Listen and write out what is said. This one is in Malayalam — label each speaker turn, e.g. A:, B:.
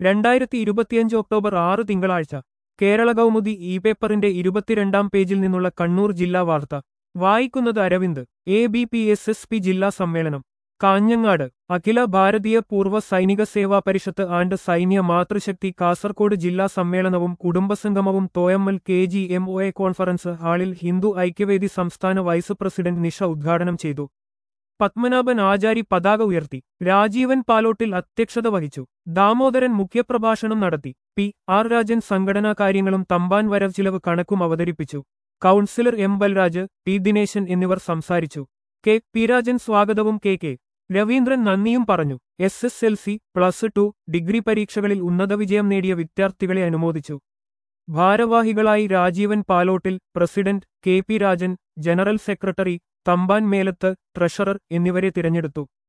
A: രണ്ടായിരത്തി ഇരുപത്തിയഞ്ച് ഒക്ടോബർ ആറ് തിങ്കളാഴ്ച കേരള കൗമുദി ഇ പേപ്പറിന്റെ ഇരുപത്തിരണ്ടാം പേജിൽ നിന്നുള്ള കണ്ണൂർ ജില്ലാ വാർത്ത വായിക്കുന്നത് Aravind A B P S S P ജില്ലാ സമ്മേളനം കാഞ്ഞങ്ങാട് അഖില ഭാരതീയ പൂർവ്വ സൈനിക സേവാ പരിഷത്ത് ആൻഡ് സൈന്യ മാതൃശക്തി കാസർകോട് ജില്ലാ സമ്മേളനവും കുടുംബസംഗമവും Thoyammal K G M O A conference ഹാളിൽ ഹിന്ദു ഐക്യവേദി സംസ്ഥാന വൈസ് പ്രസിഡന്റ് നിഷ ഉദ്ഘാടനം ചെയ്തു പത്മനാഭൻ ആചാരി പതാക ഉയർത്തി രാജീവൻ പാലോട്ടിൽ അധ്യക്ഷത വഹിച്ചു ദാമോദരൻ മുഖ്യപ്രഭാഷണം നടത്തി പി ആർ രാജൻ സംഘടനാ കാര്യങ്ങളും തമ്പാൻ വരവ് ചിലവ് കണക്കും അവതരിപ്പിച്ചു councillor M Balraj T Dineshan എന്നിവർ സംസാരിച്ചു കെ പി രാജൻ സ്വാഗതവും കെ കെ രവീന്ദ്രൻ നന്ദിയും പറഞ്ഞു S S L C plus two degree പരീക്ഷകളിൽ ഉന്നത വിജയം നേടിയ വിദ്യാർത്ഥികളെ അനുമോദിച്ചു ഭാരവാഹികളായി Rajeevan Palottil president K P Rajan general secretary Thampan Melath treasurer എന്നിവരെ തിരഞ്ഞെടുത്തു